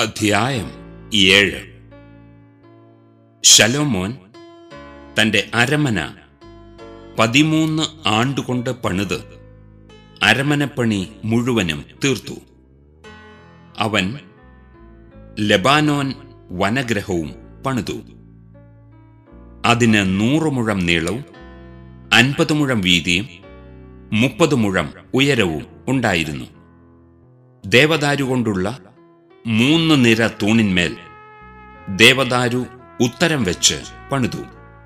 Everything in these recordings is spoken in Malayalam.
അധ്യായം ഏഴ് ശലോമോൻ തന്റെ അരമന പതിമൂന്ന് ആണ്ടുകൊണ്ട് പണിത് അരമനപ്പണി മുഴുവനും തീർത്തു അവൻ ലെബാനോൻ വനഗ്രഹവും പണിതു അതിന് നൂറ് മുഴം നീളവും അൻപത് മുഴം വീതിയും മുപ്പത് മുഴം ഉയരവും ഉണ്ടായിരുന്നു ദേവദാരു കൊണ്ടുള്ള മൂന്ന് നിര തൂണിന്മേൽ ദേവദാരു ഉത്തരം വെച്ച് പണിതു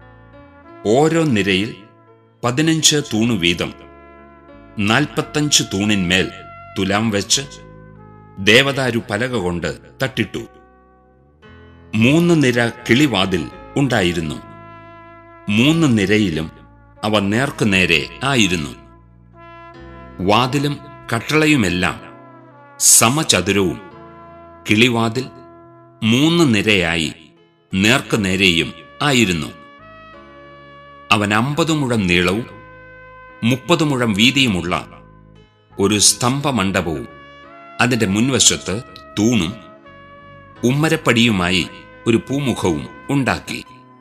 ഓരോ നിരയിൽ പതിനഞ്ച് തൂണു വീതം നാൽപ്പത്തഞ്ച് തൂണിന്മേൽ തുലാം വെച്ച് ദേവദാരു പലക കൊണ്ട് തട്ടിട്ടു മൂന്ന് നിര കിളിവാതിൽ ഉണ്ടായിരുന്നു മൂന്ന് നിരയിലും അവ നേർക്കുനേരെ ആയിരുന്നു വാതിലും കട്ടളയുമെല്ലാം സമചതുരവും കിളിവാതിൽ മൂന്ന് നിരയായി നേർക്കുനേരെയും ആയിരുന്നു അവൻ അമ്പത് മുഴം നീളവും മുപ്പത് മുഴം വീതിയുമുള്ള ഒരു സ്തംഭമണ്ഡപവും അതിന്റെ മുൻവശത്ത് തൂണും ഉമ്മരപ്പടിയുമായി ഒരു പൂമുഖവും ഉണ്ടാക്കി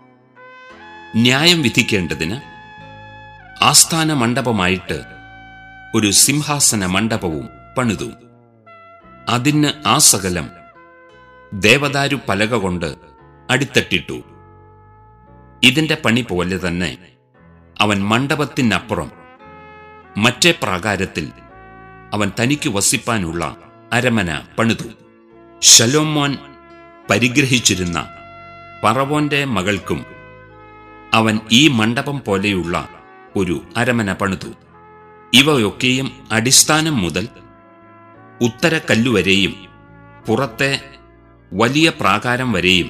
ന്യായം വിധിക്കേണ്ടതിന് ആസ്ഥാന മണ്ഡപമായിട്ട് ഒരു സിംഹാസന മണ്ഡപവും പണിതു അതിന് ആ സകലം ദേവദാരു പലക കൊണ്ട് അടിത്തട്ടിട്ടു ഇതിന്റെ പണി പോലെ തന്നെ അവൻ മണ്ഡപത്തിനപ്പുറം മറ്റേ പ്രാകാരത്തിൽ അവൻ തനിക്ക് വസിപ്പാനുള്ള അരമന പണിതു ശലോമോൻ പരിഗ്രഹിച്ചിരുന്ന പറവോന്റെ മകൾക്കും അവൻ ഈ മണ്ഡപം പോലെയുള്ള ഒരു അരമന പണിതു ഇവയൊക്കെയും അടിസ്ഥാനം മുതൽ ഉത്തരക്കല്ലുവരെയും പുറത്തെ വലിയ പ്രാകാരം വരെയും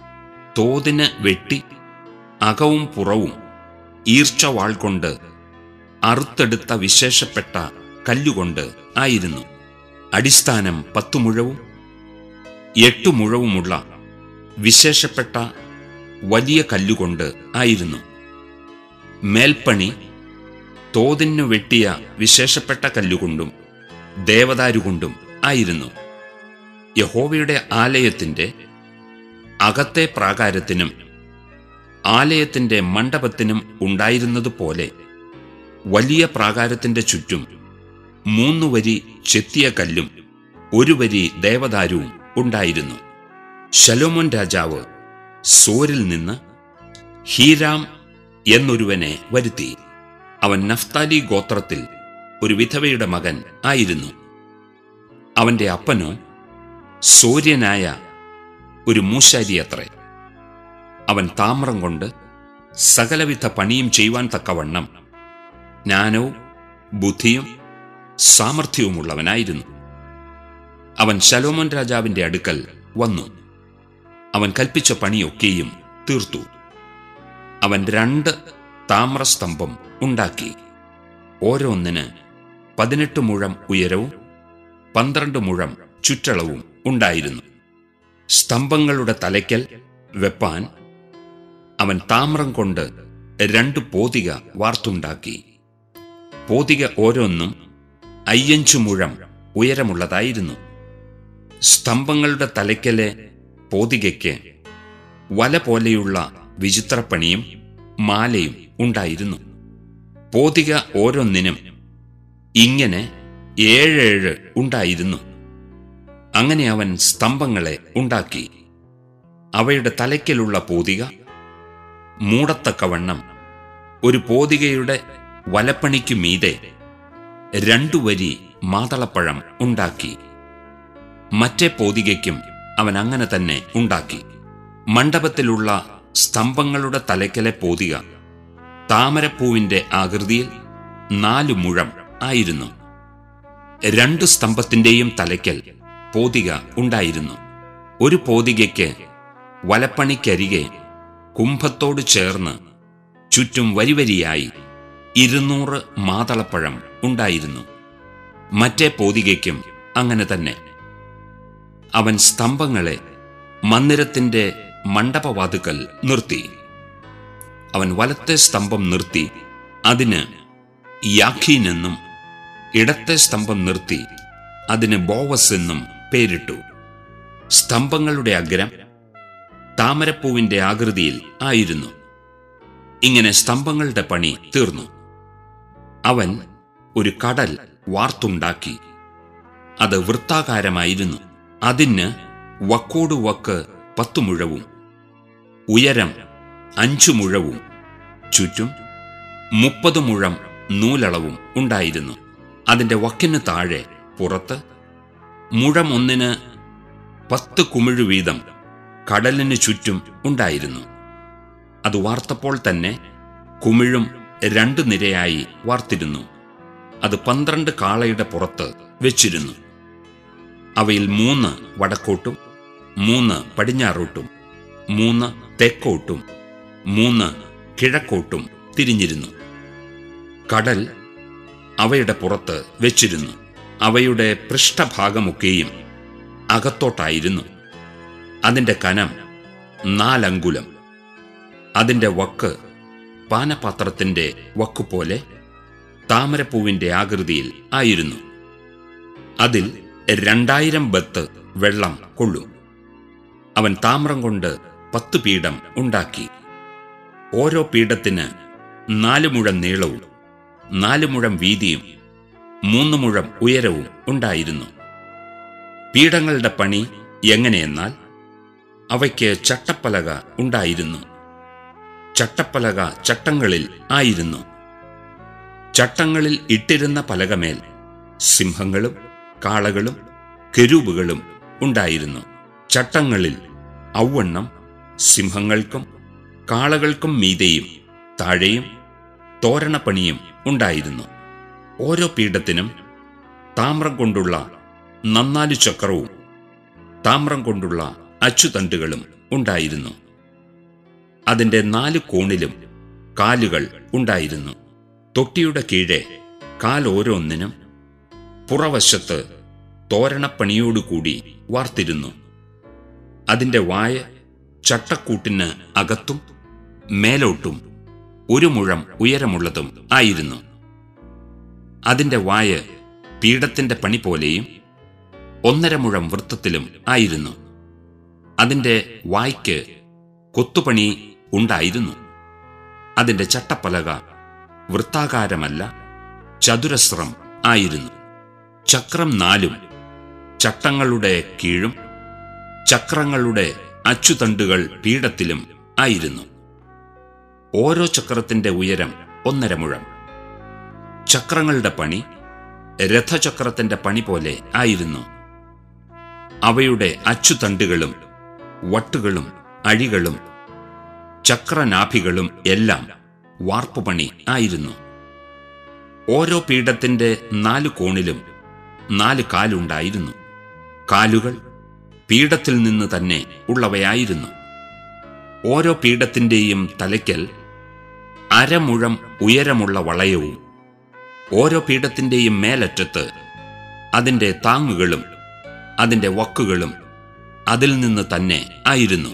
തോതിന് വെട്ടി അകവും പുറവും ഈർച്ചവാൾ കൊണ്ട് അറുത്തെടുത്ത വിശേഷപ്പെട്ട കല്ലുകൊണ്ട് ആയിരുന്നു അടിസ്ഥാനം പത്തു മുഴവും എട്ടു മുഴവുമുള്ള വിശേഷപ്പെട്ട വലിയ കല്ലുകൊണ്ട് ആയിരുന്നു മേൽപ്പണി തോതിനു വെട്ടിയ വിശേഷപ്പെട്ട കല്ലുകൊണ്ടും ദേവദാരുകൊണ്ടും ആയിരുന്നു യഹോവയുടെ ആലയത്തിന്റെ അകത്തെ പ്രാകാരത്തിനും ആലയത്തിന്റെ മണ്ഡപത്തിനും ഉണ്ടായിരുന്നതുപോലെ വലിയ പ്രാകാരത്തിന്റെ ചുറ്റും മൂന്നു വരി ചെത്തിയ കല്ലും ഒരു വരി ദേവദാരുവും ഉണ്ടായിരുന്നു ശലോമോൻ രാജാവ് സോരിൽ നിന്ന് ഹീരാം എന്നൊരുവനെ വരുത്തി അവൻ നഫ്താലി ഗോത്രത്തിൽ ഒരു വിധവയുടെ മകൻ ആയിരുന്നു അവന്റെ അപ്പനോ സൂര്യനായ ഒരു മൂശാരി അത്രേ അവൻ താമ്രം കൊണ്ട് സകലവിധ പണിയും ചെയ്യുവാൻ തക്കവണ്ണം ജ്ഞാനവും ബുദ്ധിയും സാമർഥ്യവുമുള്ളവനായിരുന്നു അവൻ ശലോമോൻ രാജാവിന്റെ അടുക്കൽ വന്നു അവൻ കൽപ്പിച്ച പണിയൊക്കെയും തീർത്തു അവൻ രണ്ട് താമ്രസ്തംഭം ഉണ്ടാക്കി ഓരോന്നിന് പതിനെട്ട് മുഴം ഉയരവും പന്ത്രണ്ട് മുഴം ചുറ്റളവും ഉണ്ടായിരുന്നു സ്തംഭങ്ങളുടെ തലയ്ക്കൽ വെപ്പാൻ അവൻ താമ്രം കൊണ്ട് രണ്ട് പോതിക വാർത്തുണ്ടാക്കി പോതിക ഓരോന്നും അയ്യഞ്ചു മുഴം ഉയരമുള്ളതായിരുന്നു സ്തംഭങ്ങളുടെ തലയ്ക്കലെ പോതികയ്ക്ക് വല പോലെയുള്ള വിചിത്രപ്പണിയും മാലയും ഉണ്ടായിരുന്നു പോതിക ഓരോന്നിനും ഇങ്ങനെ ഏഴേഴ് ഉണ്ടായിരുന്നു അങ്ങനെ അവൻ സ്തംഭങ്ങളെ ഉണ്ടാക്കി അവയുടെ തലയ്ക്കലുള്ള പോതിക മൂടത്തക്കവണ്ണം ഒരു പോതികയുടെ വലപ്പണിക്കു മീതെ രണ്ടു വരി മാതളപ്പഴം ഉണ്ടാക്കി മറ്റേ പോതികയ്ക്കും അവൻ അങ്ങനെ തന്നെ ഉണ്ടാക്കി മണ്ഡപത്തിലുള്ള സ്തംഭങ്ങളുടെ തലയ്ക്കലെ പോതിക താമരപ്പൂവിന്റെ ആകൃതിയിൽ നാലു മുഴം ആയിരുന്നു രണ്ട് സ്തംഭത്തിന്റെയും തലയ്ക്കൽ പോതിക ഉണ്ടായിരുന്നു ഒരു പോതികയ്ക്ക് വലപ്പണിക്കരികെ കുംഭത്തോട് ചേർന്ന് ചുറ്റും വരിവരിയായി ഇരുന്നൂറ് മാതളപ്പഴം ഉണ്ടായിരുന്നു മറ്റേ പോതികയ്ക്കും അങ്ങനെ തന്നെ അവൻ സ്തംഭങ്ങളെ മന്ദിരത്തിന്റെ മണ്ഡപവാതുക്കൽ നിർത്തി അവൻ വലത്തെ സ്തംഭം നിർത്തി അതിന് യാഖീൻ എന്നും ഇടത്തെ സ്തംഭം നിർത്തി അതിന് ബോവസ് എന്നും പേരിട്ടു സ്തംഭങ്ങളുടെ അഗ്രം താമരപ്പൂവിന്റെ ആകൃതിയിൽ ആയിരുന്നു ഇങ്ങനെ സ്തംഭങ്ങളുടെ പണി തീർന്നു അവൻ ഒരു കടൽ വാർത്തുണ്ടാക്കി അത് വൃത്താകാരമായിരുന്നു അതിന് വക്കോടു വക്ക് പത്തു മുഴവും ഉയരം അഞ്ചു മുഴവും ചുറ്റും മുപ്പത് മുഴം നൂലളവും ഉണ്ടായിരുന്നു അതിന്റെ വക്കിന് താഴെ പുറത്ത് മുഴം ഒന്നിന് പത്ത് കുമിഴു വീതം കടലിന് ചുറ്റും ഉണ്ടായിരുന്നു അത് വാർത്തപ്പോൾ തന്നെ കുമിഴും രണ്ടു നിരയായി വാർത്തിരുന്നു അത് പന്ത്രണ്ട് കാളയുടെ പുറത്ത് വെച്ചിരുന്നു അവയിൽ മൂന്ന് വടക്കോട്ടും മൂന്ന് പടിഞ്ഞാറോട്ടും മൂന്ന് തെക്കോട്ടും മൂന്ന് കിഴക്കോട്ടും തിരിഞ്ഞിരുന്നു കടൽ അവയുടെ പുറത്ത് വെച്ചിരുന്നു അവയുടെ പൃഷ്ഠഭാഗമൊക്കെയും അകത്തോട്ടായിരുന്നു അതിന്റെ കനം നാലങ്കുലം അതിന്റെ വക്ക് പാനപാത്രത്തിന്റെ വക്കുപോലെ താമരപ്പൂവിന്റെ ആകൃതിയിൽ ആയിരുന്നു അതിൽ രണ്ടായിരം ബത്ത് വെള്ളം കൊള്ളും അവൻ താമ്രം കൊണ്ട് പത്ത് പീഠം ഉണ്ടാക്കി ഓരോ പീഠത്തിന് നാല് മുഴം നീളവും നാല് മുഴം വീതിയും മൂന്ന് മുഴം ഉയരവും ഉണ്ടായിരുന്നു പീഠങ്ങളുടെ പണി എങ്ങനെയെന്നാൽ അവയ്ക്ക് ചട്ടപ്പലക ഉണ്ടായിരുന്നു ചട്ടപ്പലക ചട്ടങ്ങളിൽ ആയിരുന്നു ചട്ടങ്ങളിൽ ഇട്ടിരുന്ന പലകമേൽ സിംഹങ്ങളും കാളകളും കെരൂബുകളും ഉണ്ടായിരുന്നു ചട്ടങ്ങളിൽ ഔവണ്ണം സിംഹങ്ങൾക്കും കാളകൾക്കും മീതെയും താഴെയും തോരണപ്പണിയും ഉണ്ടായിരുന്നു ഓരോ പീഠത്തിനും താമ്രം കൊണ്ടുള്ള നന്നാലു ചക്രവും താമ്രം കൊണ്ടുള്ള അച്ചുതണ്ടുകളും ഉണ്ടായിരുന്നു അതിന്റെ നാല് കോണിലും കാലുകൾ ഉണ്ടായിരുന്നു തൊട്ടിയുടെ കീഴെ കാൽ ഓരോന്നിനും പുറവശത്ത് തോരണപ്പണിയോടുകൂടി വാർത്തിരുന്നു അതിന്റെ വായ ചട്ടക്കൂട്ടിന് അകത്തും മേലോട്ടും ഒരു മുഴം ഉയരമുള്ളതും ആയിരുന്നു അതിന്റെ വായ പീഠത്തിന്റെ പണി പോലെയും ഒന്നര മുഴം വൃത്തത്തിലും ആയിരുന്നു അതിന്റെ വായ്ക്ക് കൊത്തുപണി ഉണ്ടായിരുന്നു അതിന്റെ ചട്ടപ്പലക വൃത്താകാരമല്ല ചതുരസ്രം ആയിരുന്നു ചക്രം നാലും ചട്ടങ്ങളുടെ കീഴും ചക്രങ്ങളുടെ അച്ചുതണ്ടുകൾ പീഠത്തിലും ആയിരുന്നു ഓരോ ചക്രത്തിന്റെ ഉയരം ഒന്നര മുഴം ചക്രങ്ങളുടെ പണി രഥചക്രത്തിന്റെ പണി പോലെ ആയിരുന്നു അവയുടെ അച്ചുതണ്ടുകളും വട്ടുകളും അഴികളും ചക്രനാഭികളും എല്ലാം വാർപ്പുപണി ആയിരുന്നു ഓരോ പീഠത്തിന്റെ നാല് കോണിലും നാല് കാലുണ്ടായിരുന്നു കാലുകൾ പീഠത്തിൽ നിന്ന് തന്നെ ഉള്ളവയായിരുന്നു ഓരോ പീഠത്തിന്റെയും തലയ്ക്കൽ അരമുഴം ഉയരമുള്ള വളയവും ഓരോ പീഠത്തിന്റെയും മേലറ്റത്ത് അതിന്റെ താങ്ങുകളും അതിന്റെ വക്കുകളും അതിൽ നിന്ന് തന്നെ ആയിരുന്നു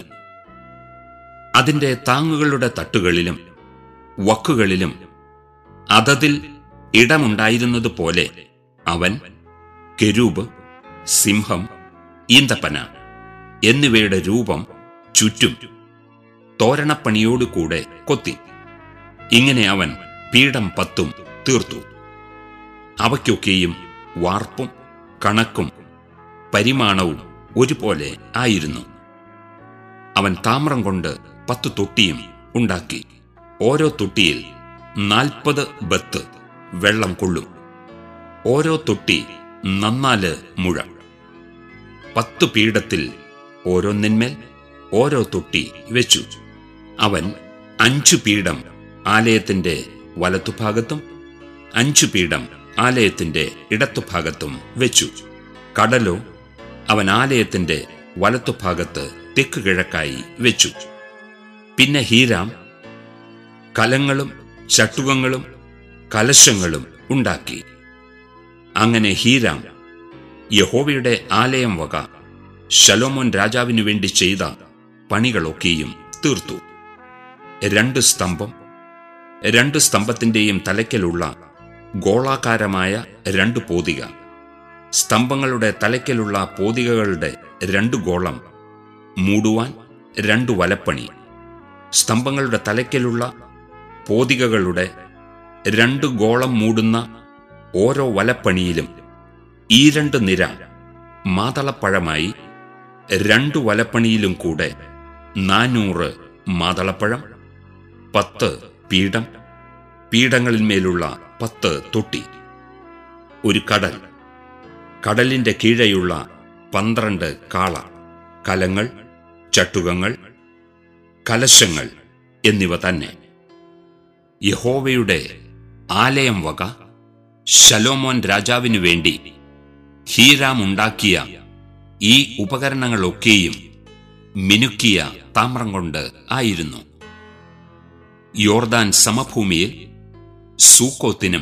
അതിന്റെ താങ്ങുകളുടെ തട്ടുകളിലും വക്കുകളിലും അതതിൽ ഇടമുണ്ടായിരുന്നതുപോലെ അവൻ കെരൂബ് സിംഹം ഈന്തപ്പന എന്നിവയുടെ രൂപം ചുറ്റും തോരണപ്പണിയോടുകൂടെ കൊത്തി ഇങ്ങനെ അവൻ പീഠം പത്തും തീർത്തു അവയ്ക്കൊക്കെയും വാർപ്പും കണക്കും പരിമാണവും ഒരുപോലെ ആയിരുന്നു അവൻ താമ്രം കൊണ്ട് പത്ത് തൊട്ടിയും ഉണ്ടാക്കി ഓരോ തൊട്ടിയിൽ നാൽപ്പത് ബത്ത് വെള്ളം കൊള്ളും ഓരോ തൊട്ടി നന്നാല് മുഴം പത്തു പീഠത്തിൽ ഓരോന്നിന്മേൽ ഓരോ തൊട്ടി വെച്ചു അവൻ അഞ്ചു പീഠം ആലയത്തിന്റെ വലത്തുഭാഗത്തും അഞ്ചു പീഠം ആലയത്തിന്റെ ഇടത്തുഭാഗത്തും വെച്ചു കടലോ അവൻ ആലയത്തിന്റെ വലത്തുഭാഗത്ത് തെക്ക് കിഴക്കായി വെച്ചു പിന്നെ ഹീരാം കലങ്ങളും ചട്ടുകങ്ങളും കലശങ്ങളും ഉണ്ടാക്കി അങ്ങനെ ഹീരാം യഹോവയുടെ ആലയം വക ശലോമോൻ രാജാവിനു വേണ്ടി ചെയ്ത പണികളൊക്കെയും തീർത്തു രണ്ട് സ്തംഭം രണ്ട് സ്തംഭത്തിന്റെയും തലയ്ക്കലുള്ള ഗോളാകാരമായ രണ്ട് പോതിക സ്തംഭങ്ങളുടെ തലയ്ക്കലുള്ള പോതികകളുടെ രണ്ടു ഗോളം മൂടുവാൻ രണ്ടു വലപ്പണി സ്തംഭങ്ങളുടെ തലയ്ക്കലുള്ള പോതികകളുടെ രണ്ടു ഗോളം മൂടുന്ന ഓരോ വലപ്പണിയിലും ഈ രണ്ട് നിര മാതളപ്പഴമായി രണ്ടു വലപ്പണിയിലും കൂടെ നാനൂറ് മാതളപ്പഴം പത്ത് പീഠം പീഠങ്ങളിന്മേലുള്ള പത്ത് തൊട്ടി ഒരു കടൽ കടലിന്റെ കീഴെയുള്ള പന്ത്രണ്ട് കാള കലങ്ങൾ ചട്ടുകങ്ങൾ കലശങ്ങൾ എന്നിവ തന്നെ യഹോവയുടെ ആലയം വക ശലോമോൻ രാജാവിനു വേണ്ടി ഹീരാം ഉണ്ടാക്കിയ ഈ ഉപകരണങ്ങളൊക്കെയും മിനുക്കിയ താമ്രം കൊണ്ട് ആയിരുന്നു യോർദാൻ സമഭൂമിയിൽ സൂക്കോത്തിനും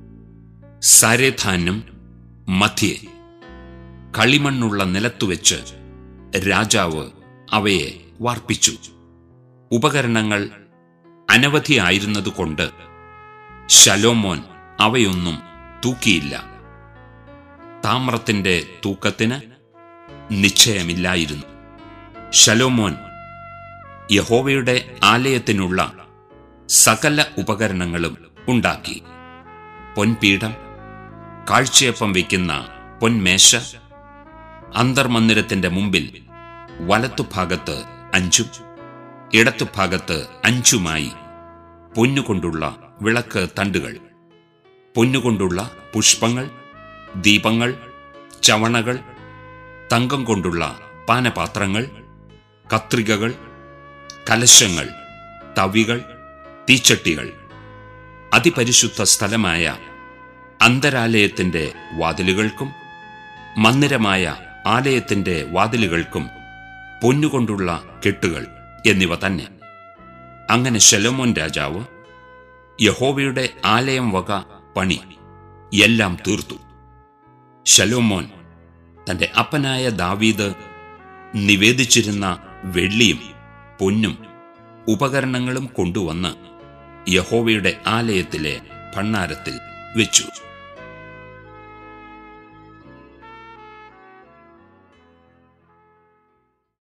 സാരേഥാനും മധ്യേ കളിമണ്ണുള്ള നിലത്തുവെച്ച് രാജാവ് അവയെ വാർപ്പിച്ചു ഉപകരണങ്ങൾ അനവധിയായിരുന്നതുകൊണ്ട് ശലോമോൻ അവയൊന്നും തൂക്കിയില്ല താമ്രത്തിന്റെ തൂക്കത്തിന് നിശ്ചയമില്ലായിരുന്നു ശലോമോൻ യഹോവയുടെ ആലയത്തിനുള്ള സകല ഉപകരണങ്ങളും ഉണ്ടാക്കി പൊൻപീഠം കാഴ്ചയപ്പം വയ്ക്കുന്ന പൊൻമേശ അന്തർമന്ദിരത്തിന്റെ മുമ്പിൽ വലത്തുഭാഗത്ത് അഞ്ചും ഇടത്തുഭാഗത്ത് അഞ്ചുമായി പൊന്നുകൊണ്ടുള്ള വിളക്ക് തണ്ടുകൾ പൊന്നുകൊണ്ടുള്ള പുഷ്പങ്ങൾ ദീപങ്ങൾ ചവണകൾ തങ്കം കൊണ്ടുള്ള പാനപാത്രങ്ങൾ കത്രികകൾ കലശങ്ങൾ തവികൾ തീച്ചട്ടികൾ അതിപരിശുദ്ധ സ്ഥലമായ അന്തരാലയത്തിന്റെ വാതിലുകൾക്കും മന്ദിരമായ ആലയത്തിന്റെ വാതിലുകൾക്കും പൊന്നുകൊണ്ടുള്ള കെട്ടുകൾ എന്നിവ തന്നെ അങ്ങനെ ശലോമോൻ രാജാവ് യഹോവയുടെ ആലയം വക പണി എല്ലാം തീർത്തു ശലോമോൻ തന്റെ അപ്പനായ ദാവീദ് നിവേദിച്ചിരുന്ന വെള്ളിയും പൊന്നും ഉപകരണങ്ങളും കൊണ്ടുവന്ന് യഹോവയുടെ ആലയത്തിലെ ഭണ്ണാരത്തിൽ വെച്ചു